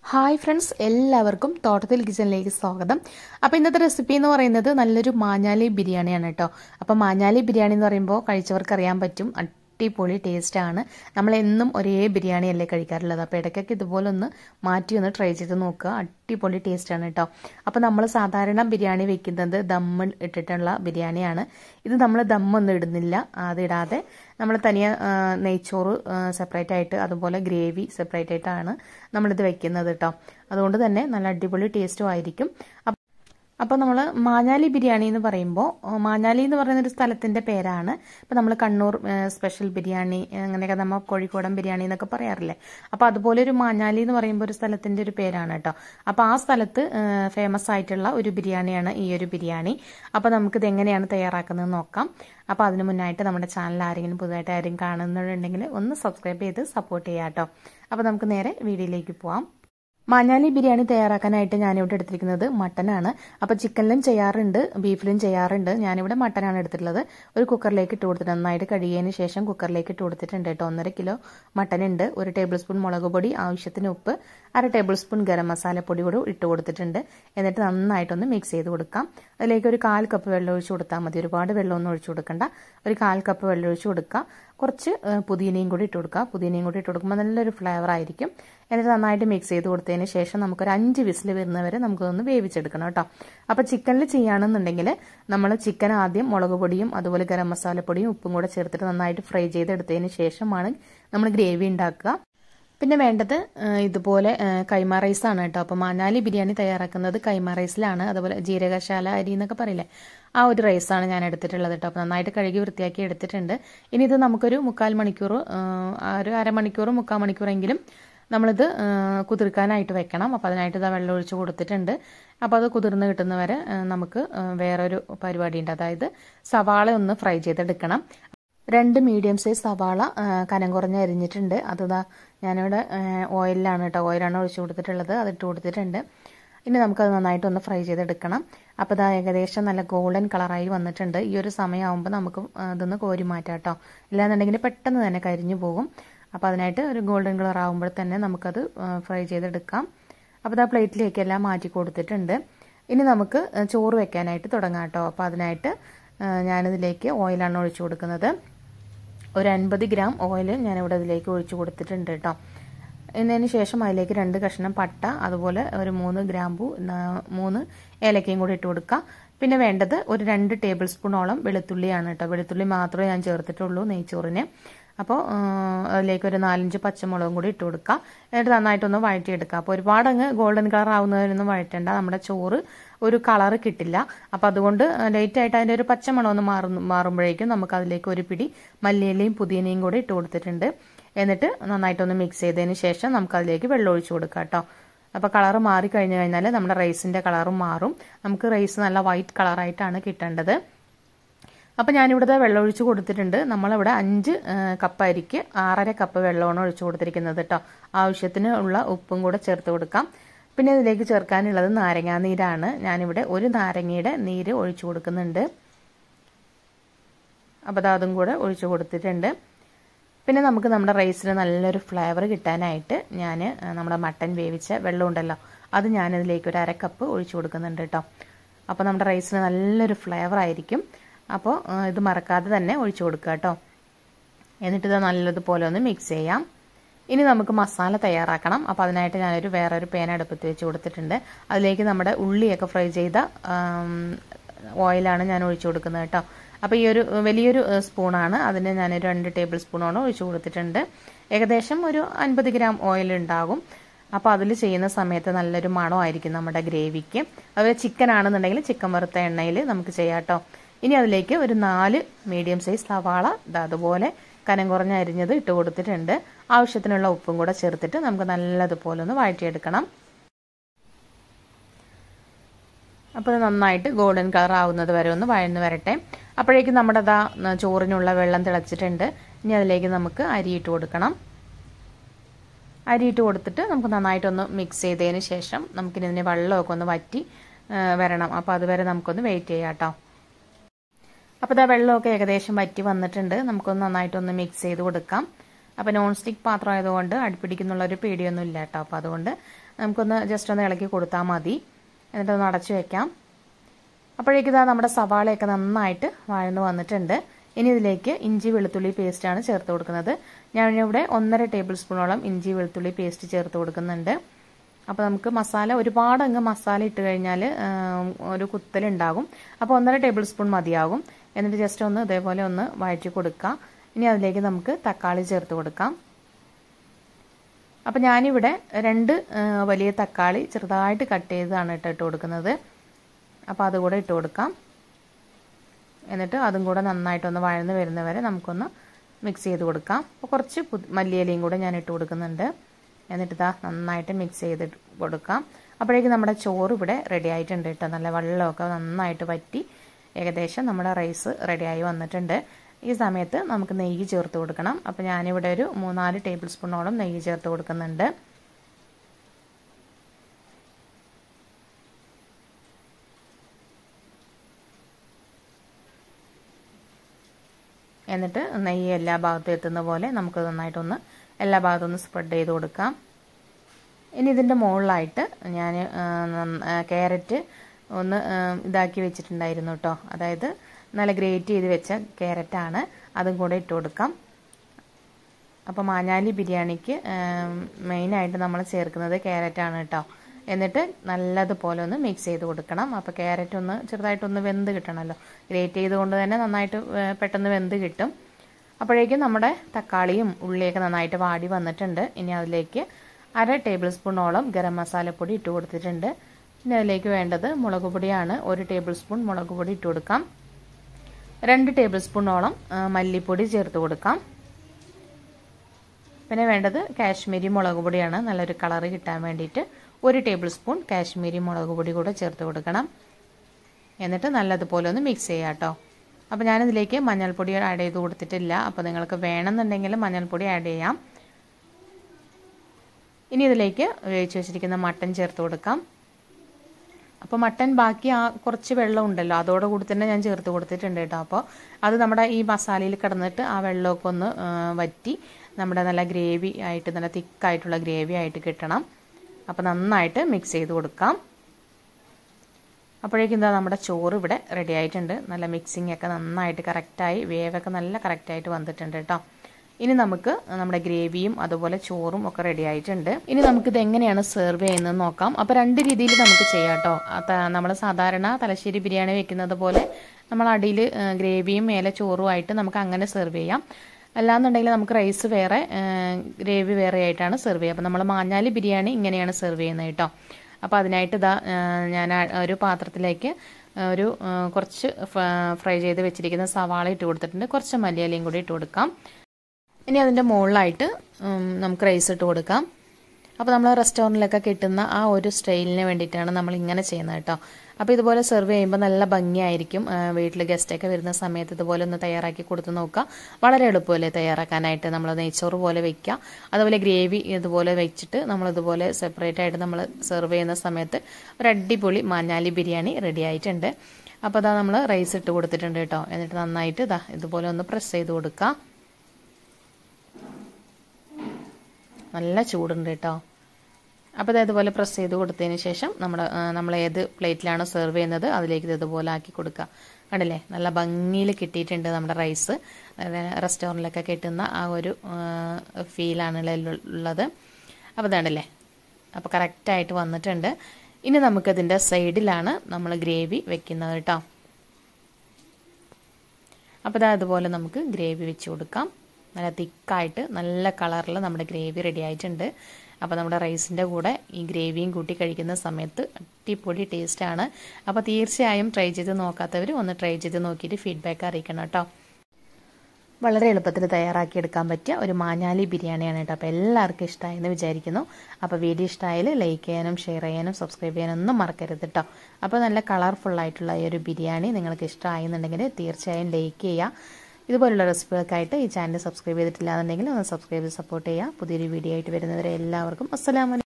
hi friends എല്ലാവർക്കും തോട്ടത്തിൽ കിച്ചണിലേക്ക് സ്വാഗതം അപ്പോൾ ഇന്നത്തെ റെസിപ്പി എന്ന് പറയുന്നത് നല്ലൊരു മാഞ്ഞാലി ബിരിയാണിയാണ് കേട്ടോ അപ്പോൾ മാഞ്ഞാലി ബിരിയാണി എന്ന് പറയുമ്പോൾ കഴിച്ചവർക്ക് അറിയാൻ പറ്റും അടിപൊളി ടേസ്റ്റാണ് നമ്മൾ എന്നും ഒരേ ബിരിയാണി അല്ലേ കഴിക്കാറുള്ളത് അപ്പോൾ ഇടയ്ക്കൊക്കെ ഇതുപോലെ ഒന്ന് മാറ്റി ഒന്ന് ട്രൈ ചെയ്ത് നോക്കുക അടിപൊളി ടേസ്റ്റാണ് കേട്ടോ അപ്പോൾ നമ്മൾ സാധാരണ ബിരിയാണി വെക്കുന്നത് ദമ്മ് ഇട്ടിട്ടുള്ള ബിരിയാണിയാണ് ഇത് നമ്മൾ ദമ്മൊന്നും ഇടുന്നില്ല അതിടാതെ നമ്മൾ തനിയെ നെയ്ച്ചോറ് സെപ്പറേറ്റ് ആയിട്ട് അതുപോലെ ഗ്രേവി സെപ്പറേറ്റ് ആയിട്ടാണ് നമ്മളിത് വെക്കുന്നത് കേട്ടോ അതുകൊണ്ട് തന്നെ നല്ല അടിപൊളി ടേസ്റ്റും ആയിരിക്കും അപ്പോൾ നമ്മൾ മാഞ്ഞാലി ബിരിയാണി എന്ന് പറയുമ്പോൾ മാഞ്ഞാലി എന്ന് പറയുന്ന ഒരു സ്ഥലത്തിൻ്റെ പേരാണ് ഇപ്പോൾ നമ്മൾ കണ്ണൂർ സ്പെഷ്യൽ ബിരിയാണി അങ്ങനെയൊക്കെ നമ്മൾ കോഴിക്കോടൻ ബിരിയാണി എന്നൊക്കെ പറയാറില്ലേ അപ്പോൾ അതുപോലെ ഒരു മാഞ്ഞാലി എന്ന് പറയുമ്പോൾ ഒരു സ്ഥലത്തിൻ്റെ ഒരു പേരാണ് കേട്ടോ അപ്പോൾ ആ സ്ഥലത്ത് ഫേമസ് ആയിട്ടുള്ള ഒരു ബിരിയാണിയാണ് ഈ ഒരു ബിരിയാണി അപ്പോൾ നമുക്കിത് എങ്ങനെയാണ് തയ്യാറാക്കുന്നത് നോക്കാം അപ്പോൾ അതിന് മുന്നായിട്ട് നമ്മുടെ ചാനൽ ആരെങ്കിലും പുതുതായിട്ട് ആരെങ്കിലും കാണുന്നുണ്ടെങ്കിൽ ഒന്ന് സബ്സ്ക്രൈബ് ചെയ്ത് സപ്പോർട്ട് ചെയ്യാം കേട്ടോ അപ്പോൾ നമുക്ക് നേരെ വീഡിയോയിലേക്ക് പോവാം മാഞ്ഞാലി ബിരിയാണി തയ്യാറാക്കാനായിട്ട് ഞാനിവിടെ എടുത്തിരിക്കുന്നത് മട്ടനാണ് അപ്പോൾ ചിക്കനിലും ചെയ്യാറുണ്ട് ബീഫിലും ചെയ്യാറുണ്ട് ഞാനിവിടെ മട്ടനാണ് എടുത്തിട്ടുള്ളത് ഒരു കുക്കറിലേക്ക് ഇട്ട് കൊടുത്തിട്ട് നന്നായിട്ട് കഴുകിയതിന് ശേഷം കുക്കറിലേക്ക് ഇട്ട് കൊടുത്തിട്ടുണ്ട് കേട്ടോ ഒന്നര കിലോ മട്ടൻ ഉണ്ട് ഒരു ടേബിൾ സ്പൂൺ മുളക് പൊടി ആവശ്യത്തിന് ഉപ്പ് അര ടേബിൾ സ്പൂൺ ഗരം മസാലപ്പൊടി കൂടി ഇട്ട് കൊടുത്തിട്ടുണ്ട് എന്നിട്ട് നന്നായിട്ടൊന്ന് മിക്സ് ചെയ്ത് കൊടുക്കാം അതിലേക്ക് ഒരു കാൽ കപ്പ് വെള്ളം ഒഴിച്ച് കൊടുത്താൽ മതി ഒരുപാട് വെള്ളമൊന്നും ഒഴിച്ചു കൊടുക്കണ്ട ഒരു കാൽ കപ്പ് വെള്ളം ഒഴിച്ച് കൊടുക്കുക കുറച്ച് പുതിനയും കൂടി ഇട്ട് കൊടുക്കുക പുതിനയും കൂടി ഇട്ട് കൊടുക്കുമ്പോൾ നല്ലൊരു ഫ്ലേവർ ആയിരിക്കും എന്നിട്ട് നന്നായിട്ട് മിക്സ് ചെയ്ത് കൊടുത്തതിന് ശേഷം നമുക്കൊരു അഞ്ച് വിസിൽ വരുന്നവരെ നമുക്കൊന്ന് വേവിച്ചെടുക്കണം കേട്ടോ അപ്പോൾ ചിക്കനിൽ ചെയ്യുകയാണെന്നുണ്ടെങ്കിൽ നമ്മൾ ചിക്കൻ ആദ്യം മുളക് പൊടിയും അതുപോലെ ഗരം മസാലപ്പൊടിയും ഉപ്പും കൂടെ ചേർത്തിട്ട് നന്നായിട്ട് ഫ്രൈ ചെയ്തെടുത്തതിന് ശേഷമാണ് നമ്മൾ ഗ്രേവി ഉണ്ടാക്കുക പിന്നെ വേണ്ടത് ഇതുപോലെ കൈമ റൈസാണ് കേട്ടോ അപ്പോൾ മാനാലി ബിരിയാണി തയ്യാറാക്കുന്നത് കൈമ റൈസിലാണ് അതുപോലെ ജീരകശാല അരി എന്നൊക്കെ പറയില്ലേ ആ ഒരു റൈസാണ് ഞാൻ എടുത്തിട്ടുള്ളത് കേട്ടോ അപ്പോൾ നന്നായിട്ട് കഴുകി വൃത്തിയാക്കി എടുത്തിട്ടുണ്ട് ഇനി ഇത് നമുക്കൊരു മുക്കാൽ മണിക്കൂർ ഒരു അരമണിക്കൂർ മുക്കാൽ മണിക്കൂറെങ്കിലും നമ്മളിത് കുതിർക്കാനായിട്ട് വെക്കണം അപ്പോൾ അതിനായിട്ട് ഇതാ വെള്ളം ഒഴിച്ച് കൊടുത്തിട്ടുണ്ട് അപ്പോൾ അത് കുതിർന്ന് കിട്ടുന്നവരെ നമുക്ക് വേറൊരു പരിപാടി ഉണ്ട് അതായത് സവാള ഒന്ന് ഫ്രൈ ചെയ്തെടുക്കണം രണ്ട് മീഡിയം സൈസ് സവാള കനം കുറഞ്ഞ് അരിഞ്ഞിട്ടുണ്ട് അതാ ഞാനിവിടെ ഓയിലാണ് കേട്ടോ ഓയിലാണ് ഒഴിച്ച് കൊടുത്തിട്ടുള്ളത് അതിട്ട് കൊടുത്തിട്ടുണ്ട് ഇനി നമുക്കത് നന്നായിട്ടൊന്ന് ഫ്രൈ ചെയ്തെടുക്കണം അപ്പോൾ ഇത് ഏകദേശം നല്ല ഗോൾഡൻ കളറായി വന്നിട്ടുണ്ട് ഈ ഒരു സമയമാകുമ്പോൾ നമുക്ക് ഇതൊന്ന് കോരി മാറ്റാം കേട്ടോ ഇല്ലാന്നുണ്ടെങ്കിൽ പെട്ടെന്ന് തന്നെ കരിഞ്ഞു പോകും അപ്പോൾ അതിനായിട്ട് ഒരു ഗോൾഡൻ കളർ ആകുമ്പോൾ തന്നെ നമുക്കത് ഫ്രൈ ചെയ്തെടുക്കാം അപ്പോൾ ഇത് ആ പ്ലേറ്റിലേക്ക് എല്ലാം മാറ്റി കൊടുത്തിട്ടുണ്ട് ഇനി നമുക്ക് ചോറ് വെക്കാനായിട്ട് തുടങ്ങാം കേട്ടോ അപ്പോൾ അതിനായിട്ട് ഞാനിതിലേക്ക് ഓയിലാണ് ഒഴിച്ചു കൊടുക്കുന്നത് ഒരു അൻപത് ഗ്രാം ഓയിൽ ഞാനിവിടെ ഇതിലേക്ക് ഒഴിച്ചു കൊടുത്തിട്ടുണ്ട് കേട്ടോ എന്നതിന് ശേഷം അതിലേക്ക് രണ്ട് കഷ്ണം പട്ട അതുപോലെ ഒരു മൂന്ന് ഗ്രാമ്പു മൂന്ന് ഏലക്കയും കൂടി ഇട്ട് കൊടുക്കുക പിന്നെ വേണ്ടത് ഒരു രണ്ട് ടേബിൾ സ്പൂണോളം വെളുത്തുള്ളിയാണ് കേട്ടോ വെളുത്തുള്ളി മാത്രമേ ഞാൻ ചേർത്തിട്ടുള്ളൂ നെയ്ച്ചോറിന് അപ്പോൾ അതിലേക്ക് ഒരു നാലഞ്ച് പച്ചമുളകും കൂടി ഇട്ട് കൊടുക്കുക എന്നിട്ട് നന്നായിട്ടൊന്ന് വഴറ്റിയെടുക്കുക അപ്പോൾ ഒരുപാട് അങ്ങ് ഗോൾഡൻ കളർ ആവുന്നതിനൊന്നും വഴറ്റേണ്ട നമ്മുടെ ചോറ് ഒരു കളർ കിട്ടില്ല അപ്പോൾ അതുകൊണ്ട് ലേറ്റ് ആയിട്ട് അതിൻ്റെ ഒരു പച്ചമണം ഒന്ന് മാറും മാറുമ്പോഴേക്കും നമുക്ക് അതിലേക്ക് ഒരു പിടി മല്ലിയിലയും പുതിനയും കൂടി ഇട്ട് കൊടുത്തിട്ടുണ്ട് എന്നിട്ട് നന്നായിട്ടൊന്ന് മിക്സ് ചെയ്തതിന് ശേഷം നമുക്ക് അതിലേക്ക് വെള്ളം ഒഴിച്ചു കൊടുക്കാം കേട്ടോ അപ്പോൾ കളർ മാറി കഴിഞ്ഞു കഴിഞ്ഞാൽ നമ്മുടെ റൈസിൻ്റെ കളറും മാറും നമുക്ക് റൈസ് നല്ല വൈറ്റ് കളറായിട്ടാണ് കിട്ടേണ്ടത് അപ്പോൾ ഞാനിവിടുത്തെ വെള്ളം ഒഴിച്ച് കൊടുത്തിട്ടുണ്ട് നമ്മളിവിടെ അഞ്ച് കപ്പ് അരിക്ക് ആറര കപ്പ് വെള്ളമാണ് ഒഴിച്ചു കൊടുത്തിരിക്കുന്നത് കേട്ടോ ആവശ്യത്തിന് ഉള്ള ഉപ്പും കൂടെ ചേർത്ത് കൊടുക്കാം പിന്നെ ഇതിലേക്ക് ചേർക്കാനുള്ളത് നാരങ്ങാ നീരാണ് ഞാനിവിടെ ഒരു നാരങ്ങയുടെ നീര് ഒഴിച്ചു കൊടുക്കുന്നുണ്ട് അപ്പോൾ അത് അതും കൂടെ ഒഴിച്ചു കൊടുത്തിട്ടുണ്ട് പിന്നെ നമുക്ക് നമ്മുടെ റൈസിന് നല്ലൊരു ഫ്ലേവർ കിട്ടാനായിട്ട് ഞാൻ നമ്മുടെ മട്ടൻ വേവിച്ച വെള്ളം ഉണ്ടല്ലോ അത് ഞാനിതിലേക്ക് ഒരു അര കപ്പ് ഒഴിച്ചു കൊടുക്കുന്നുണ്ട് കേട്ടോ അപ്പോൾ നമ്മുടെ റൈസിന് നല്ലൊരു ഫ്ലേവർ ആയിരിക്കും അപ്പോൾ ഇത് മറക്കാതെ തന്നെ ഒഴിച്ചു കൊടുക്കുക കേട്ടോ എന്നിട്ട് ഇത് നല്ലതുപോലെ ഒന്ന് മിക്സ് ചെയ്യാം ഇനി നമുക്ക് മസാല തയ്യാറാക്കണം അപ്പോൾ അതിനായിട്ട് ഞാനൊരു വേറൊരു പേന അടുപ്പത്ത് വെച്ച് കൊടുത്തിട്ടുണ്ട് അതിലേക്ക് നമ്മുടെ ഉള്ളിയൊക്കെ ഫ്രൈ ചെയ്ത ഓയിലാണ് ഞാൻ ഒഴിച്ചു കൊടുക്കുന്നത് കേട്ടോ അപ്പോൾ ഈ ഒരു വലിയൊരു സ്പൂണാണ് അതിന് ഞാൻ രണ്ട് ടേബിൾ സ്പൂണോളം ഒഴിച്ചു കൊടുത്തിട്ടുണ്ട് ഏകദേശം ഒരു അൻപത് ഗ്രാം ഓയിൽ ഉണ്ടാകും അപ്പോൾ അതിൽ ചെയ്യുന്ന സമയത്ത് നല്ലൊരു മണമായിരിക്കും നമ്മുടെ ഗ്രേവിക്ക് അതുപോലെ ചിക്കൻ ആണെന്നുണ്ടെങ്കിൽ ചിക്കൻ വറുത്ത എണ്ണയിൽ നമുക്ക് ചെയ്യാം കേട്ടോ ഇനി അതിലേക്ക് ഒരു നാല് മീഡിയം സൈസ് സവാള അതുപോലെ കനം കുറഞ്ഞ അരിഞ്ഞത് ഇട്ട് കൊടുത്തിട്ടുണ്ട് ആവശ്യത്തിനുള്ള ഉപ്പും കൂടെ ചേർത്തിട്ട് നമുക്ക് നല്ലതുപോലെ ഒന്ന് വഴറ്റിയെടുക്കണം അപ്പോൾ നന്നായിട്ട് ഗോൾഡൻ കളർ ആവുന്നത് വരെ ഒന്ന് വഴന്ന് വരട്ടെ അപ്പോഴേക്കും നമ്മുടെ അതാ ചോറിനുള്ള വെള്ളം തിളച്ചിട്ടുണ്ട് ഇനി അതിലേക്ക് നമുക്ക് അരിയിട്ട് കൊടുക്കണം അരിയിട്ട് കൊടുത്തിട്ട് നമുക്ക് നന്നായിട്ടൊന്ന് മിക്സ് ചെയ്തതിന് ശേഷം നമുക്കിനി ഇതിന് വെള്ളമൊക്കെ ഒന്ന് വറ്റി വരണം അപ്പോൾ അതുവരെ നമുക്കൊന്ന് വെയിറ്റ് ചെയ്യാം കേട്ടോ അപ്പോൾ ഇതാ വെള്ളമൊക്കെ ഏകദേശം വറ്റി വന്നിട്ടുണ്ട് നമുക്കൊന്ന് നന്നായിട്ടൊന്ന് മിക്സ് ചെയ്ത് കൊടുക്കാം അപ്പോൾ നോൺ സ്റ്റിക്ക് പാത്രം ആയതുകൊണ്ട് അടുപ്പിടിക്കുന്നുള്ളൊരു പേടിയൊന്നും ഇല്ല കേട്ടോ അപ്പോൾ അതുകൊണ്ട് നമുക്കൊന്ന് ജസ്റ്റ് ഒന്ന് ഇളക്കി കൊടുത്താൽ മതി എന്നിട്ടൊന്ന് അടച്ചു വെക്കാം അപ്പോഴേക്കും ഇതാ നമ്മുടെ സവാളയൊക്കെ നന്നായിട്ട് വഴന്ന് വന്നിട്ടുണ്ട് ഇനി ഇതിലേക്ക് ഇഞ്ചി വെളുത്തുള്ളി പേസ്റ്റാണ് ചേർത്ത് കൊടുക്കുന്നത് ഞാനിവിടെ ഒന്നര ടേബിൾ സ്പൂണോളം ഇഞ്ചി വെളുത്തുള്ളി പേസ്റ്റ് ചേർത്ത് കൊടുക്കുന്നുണ്ട് അപ്പോൾ നമുക്ക് മസാല ഒരുപാട് അങ്ങ് മസാല ഇട്ട് കഴിഞ്ഞാൽ ഒരു കുത്തലുണ്ടാകും അപ്പോൾ ഒന്നര ടേബിൾ സ്പൂൺ മതിയാകും എന്നിട്ട് ജസ്റ്റ് ഒന്ന് ഇതേപോലെ ഒന്ന് വഴറ്റി കൊടുക്കാം ഇനി അതിലേക്ക് നമുക്ക് തക്കാളി ചേർത്ത് കൊടുക്കാം അപ്പോൾ ഞാനിവിടെ രണ്ട് വലിയ തക്കാളി ചെറുതായിട്ട് കട്ട് ചെയ്താണ് ഇട്ട് ഇട്ട് കൊടുക്കുന്നത് അപ്പോൾ അതുകൂടെ ഇട്ട് കൊടുക്കാം എന്നിട്ട് അതും കൂടെ നന്നായിട്ടൊന്ന് വഴന്ന് വരുന്നവരെ നമുക്കൊന്ന് മിക്സ് ചെയ്ത് കൊടുക്കാം അപ്പോൾ കുറച്ച് മല്ലിയിലയും കൂടെ ഞാൻ ഇട്ട് കൊടുക്കുന്നുണ്ട് എന്നിട്ട് ഇതാ നന്നായിട്ട് മിക്സ് ചെയ്ത് കൊടുക്കാം അപ്പോഴേക്കും നമ്മുടെ ചോറ് ഇവിടെ റെഡി ആയിട്ടുണ്ട് കേട്ടോ നല്ല വെള്ളമൊക്കെ നന്നായിട്ട് വറ്റി ഏകദേശം നമ്മുടെ റൈസ് റെഡിയായി വന്നിട്ടുണ്ട് ഈ സമയത്ത് നമുക്ക് നെയ്യ് ചേർത്ത് കൊടുക്കണം അപ്പോൾ ഞാനിവിടെ ഒരു മൂന്നാല് ടേബിൾ സ്പൂണോളം നെയ്യ് ചേർത്ത് കൊടുക്കുന്നുണ്ട് എന്നിട്ട് നെയ്യ് എല്ലാ ഭാഗത്തും എത്തുന്ന പോലെ നമുക്ക് നന്നായിട്ടൊന്ന് എല്ലാ ഭാഗത്തും ഒന്ന് സ്പ്രെഡ് ചെയ്ത് കൊടുക്കാം ഇനി ഇതിൻ്റെ മുകളിലായിട്ട് ഞാൻ ക്യാരറ്റ് ഒന്ന് ഇതാക്കി വെച്ചിട്ടുണ്ടായിരുന്നു കേട്ടോ അതായത് നല്ല ഗ്രേറ്റ് ചെയ്ത് വെച്ച ക്യാരറ്റാണ് അതും കൂടെ ഇട്ട് കൊടുക്കാം അപ്പോൾ മാഞ്ഞാലി ബിരിയാണിക്ക് മെയിനായിട്ട് നമ്മൾ ചേർക്കുന്നത് ക്യാരറ്റാണ് കേട്ടോ എന്നിട്ട് നല്ലതുപോലെ ഒന്ന് മിക്സ് ചെയ്ത് കൊടുക്കണം അപ്പോൾ ക്യാരറ്റ് ഒന്ന് ചെറുതായിട്ടൊന്ന് വെന്ത് കിട്ടണമല്ലോ ഗ്രേറ്റ് ചെയ്തുകൊണ്ട് തന്നെ നന്നായിട്ട് പെട്ടെന്ന് വെന്ത് കിട്ടും അപ്പോഴേക്കും നമ്മുടെ തക്കാളിയും ഉള്ളിയൊക്കെ നന്നായിട്ട് വാടി വന്നിട്ടുണ്ട് ഇനി അതിലേക്ക് അര ടേബിൾ സ്പൂണോളം ഗരം മസാലപ്പൊടി ഇട്ട് കൊടുത്തിട്ടുണ്ട് ഇനി അതിലേക്ക് വേണ്ടത് മുളക് പൊടിയാണ് ഒരു ടേബിൾ സ്പൂൺ മുളക് പൊടി ഇട്ട് കൊടുക്കാം രണ്ട് ടേബിൾ സ്പൂണോളം മല്ലിപ്പൊടി ചേർത്ത് കൊടുക്കാം പിന്നെ വേണ്ടത് കാശ്മീരി മുളക് പൊടിയാണ് നല്ലൊരു കളറ് കിട്ടാൻ വേണ്ടിയിട്ട് ഒരു ടേബിൾ സ്പൂൺ കാശ്മീരി മുളക് പൊടി കൂടെ ചേർത്ത് കൊടുക്കണം എന്നിട്ട് നല്ലതുപോലെ ഒന്ന് മിക്സ് ചെയ്യാം കേട്ടോ അപ്പോൾ ഞാനിതിലേക്ക് മഞ്ഞൾപ്പൊടി ആഡ് ചെയ്ത് കൊടുത്തിട്ടില്ല അപ്പോൾ നിങ്ങൾക്ക് വേണമെന്നുണ്ടെങ്കിൽ മഞ്ഞൾപ്പൊടി ആഡ് ചെയ്യാം ഇനി ഇതിലേക്ക് വേവിച്ച് വെച്ചിരിക്കുന്ന മട്ടൻ ചേർത്ത് കൊടുക്കാം അപ്പോൾ മട്ടൻ ബാക്കി ആ കുറച്ച് വെള്ളം ഉണ്ടല്ലോ അതോടെ കൂടി തന്നെ ഞാൻ ചേർത്ത് കൊടുത്തിട്ടുണ്ട് കേട്ടോ അപ്പോൾ അത് നമ്മുടെ ഈ മസാലയിൽ കിടന്നിട്ട് ആ വെള്ളമൊക്കെ ഒന്ന് വറ്റി നമ്മുടെ നല്ല ഗ്രേവി ആയിട്ട് നല്ല തിക്കായിട്ടുള്ള ഗ്രേവി ആയിട്ട് കിട്ടണം അപ്പോൾ നന്നായിട്ട് മിക്സ് ചെയ്ത് കൊടുക്കാം അപ്പോഴേക്കും എന്താ നമ്മുടെ ചോറ് ഇവിടെ റെഡി ആയിട്ടുണ്ട് നല്ല മിക്സിംഗ് ഒക്കെ നന്നായിട്ട് കറക്റ്റായി വേവൊക്കെ നല്ല കറക്റ്റായിട്ട് വന്നിട്ടുണ്ട് കേട്ടോ ഇനി നമുക്ക് നമ്മുടെ ഗ്രേവിയും അതുപോലെ ചോറും ഒക്കെ റെഡി ആയിട്ടുണ്ട് ഇനി നമുക്കിത് എങ്ങനെയാണ് സെർവ് ചെയ്യുന്നത് നോക്കാം അപ്പോൾ രണ്ട് രീതിയിൽ നമുക്ക് ചെയ്യാം കേട്ടോ നമ്മൾ സാധാരണ തലശ്ശേരി ബിരിയാണി വെക്കുന്നത് പോലെ നമ്മൾ അടിയിൽ ഗ്രേവിയും മേലെ ചോറുമായിട്ട് നമുക്ക് അങ്ങനെ സെർവ് ചെയ്യാം അല്ലാന്നുണ്ടെങ്കിൽ നമുക്ക് റൈസ് വേറെ ഗ്രേവി വേറെ ആയിട്ടാണ് സെർവ് ചെയ്യുക അപ്പോൾ നമ്മൾ മാഞ്ഞാലി ബിരിയാണി ഇങ്ങനെയാണ് സെർവ് ചെയ്യുന്നത് കേട്ടോ അപ്പോൾ അതിനായിട്ട് ഇതാ ഞാൻ ഒരു പാത്രത്തിലേക്ക് ഒരു കുറച്ച് ഫ്രൈ ചെയ്ത് വെച്ചിരിക്കുന്ന സവാള ഇട്ട് കൊടുത്തിട്ടുണ്ട് കുറച്ച് മല്ലിയിലയും കൂടി ഇട്ട് കൊടുക്കാം ഇനി അതിൻ്റെ മുകളിലായിട്ട് നമുക്ക് റൈസ് ഇട്ട് കൊടുക്കാം അപ്പോൾ നമ്മൾ റെസ്റ്റോറൻറ്റിലൊക്കെ കിട്ടുന്ന ആ ഒരു സ്റ്റൈലിന് വേണ്ടിയിട്ടാണ് നമ്മൾ ഇങ്ങനെ ചെയ്യുന്നത് കേട്ടോ അപ്പോൾ ഇതുപോലെ സെർവ് ചെയ്യുമ്പോൾ നല്ല ഭംഗിയായിരിക്കും വീട്ടിൽ ഗസ്റ്റൊക്കെ വരുന്ന സമയത്ത് ഇതുപോലെ ഒന്ന് തയ്യാറാക്കി കൊടുത്ത് നോക്കുക വളരെ എളുപ്പമല്ലേ തയ്യാറാക്കാനായിട്ട് നമ്മൾ നെയ്ച്ചോറ് പോലെ വെക്കുക അതുപോലെ ഗ്രേവി ഇതുപോലെ വെച്ചിട്ട് നമ്മൾ ഇതുപോലെ സെപ്പറേറ്റ് ആയിട്ട് നമ്മൾ സെർവ് ചെയ്യുന്ന സമയത്ത് ഒരു അടിപൊളി മാഞ്ഞാലി ബിരിയാണി റെഡി ആയിട്ടുണ്ട് അപ്പോൾ അതാ നമ്മൾ റൈസ് ഇട്ട് കൊടുത്തിട്ടുണ്ട് കേട്ടോ എന്നിട്ട് നന്നായിട്ട് ഇതാ ഇതുപോലെ ഒന്ന് പ്രസ് ചെയ്ത് കൊടുക്കുക നല്ല ചൂടുണ്ട് കേട്ടോ അപ്പോൾ ഇത് ഇതുപോലെ പ്രസ് ചെയ്ത് കൊടുത്തതിന് ശേഷം നമ്മുടെ നമ്മൾ ഏത് പ്ലേറ്റിലാണ് സെർവ് ചെയ്യുന്നത് അതിലേക്ക് ഇത് ഇതുപോലെ ആക്കി കൊടുക്കുക കണ്ടില്ലേ നല്ല ഭംഗിയിൽ കിട്ടിയിട്ടുണ്ട് നമ്മുടെ റൈസ് റെസ്റ്റോറൻറ്റിലൊക്കെ കിട്ടുന്ന ആ ഒരു ഫീലാണ് ഉള്ളത് അപ്പോൾ ഇതാണല്ലേ അപ്പോൾ കറക്റ്റായിട്ട് വന്നിട്ടുണ്ട് ഇനി നമുക്കതിൻ്റെ സൈഡിലാണ് നമ്മൾ ഗ്രേവി വെക്കുന്നത് കേട്ടോ അപ്പോൾ ഇതാ അതുപോലെ നമുക്ക് ഗ്രേവി വെച്ച് കൊടുക്കാം നല്ല തിക്കായിട്ട് നല്ല കളറിൽ നമ്മുടെ ഗ്രേവി റെഡി ആയിട്ടുണ്ട് അപ്പോൾ നമ്മുടെ റൈസിൻ്റെ കൂടെ ഈ ഗ്രേവിയും കൂട്ടി കഴിക്കുന്ന സമയത്ത് അടിപൊളി ടേസ്റ്റാണ് അപ്പോൾ തീർച്ചയായും ട്രൈ ചെയ്ത് നോക്കാത്തവർ ഒന്ന് ട്രൈ ചെയ്ത് നോക്കിയിട്ട് ഫീഡ്ബാക്ക് അറിയിക്കണം കേട്ടോ വളരെ എളുപ്പത്തിൽ തയ്യാറാക്കിയെടുക്കാൻ പറ്റിയ ഒരു മാഞ്ഞാലി ബിരിയാണിയാണ് കേട്ടോ അപ്പോൾ എല്ലാവർക്കും ഇഷ്ടമായെന്ന് വിചാരിക്കുന്നു അപ്പോൾ വീഡിയോ ഇഷ്ടമായാൽ ലൈക്ക് ചെയ്യാനും ഷെയർ ചെയ്യാനും സബ്സ്ക്രൈബ് ചെയ്യാനും ഒന്നും മറക്കരുത് കേട്ടോ അപ്പോൾ നല്ല കളർഫുൾ ആയിട്ടുള്ള ഈ ഒരു ബിരിയാണി നിങ്ങൾക്ക് ഇഷ്ടമായെന്നുണ്ടെങ്കിൽ തീർച്ചയായും ലൈക്ക് ചെയ്യുക ഇതുപോലുള്ള റെസിപ്പികൾക്കായിട്ട് ഈ ചാനൽ സബ്സ്ക്രൈബ് ചെയ്തിട്ടില്ല എന്നുണ്ടെങ്കിൽ ഒന്ന് സബ്സ്ക്രൈബ് ചെയ്ത് സപ്പോർട്ട് ചെയ്യുക പുതിയൊരു വീഡിയോ ആയിട്ട് വരുന്നവരെ എല്ലാവർക്കും അസ്സലാമലൈക്കും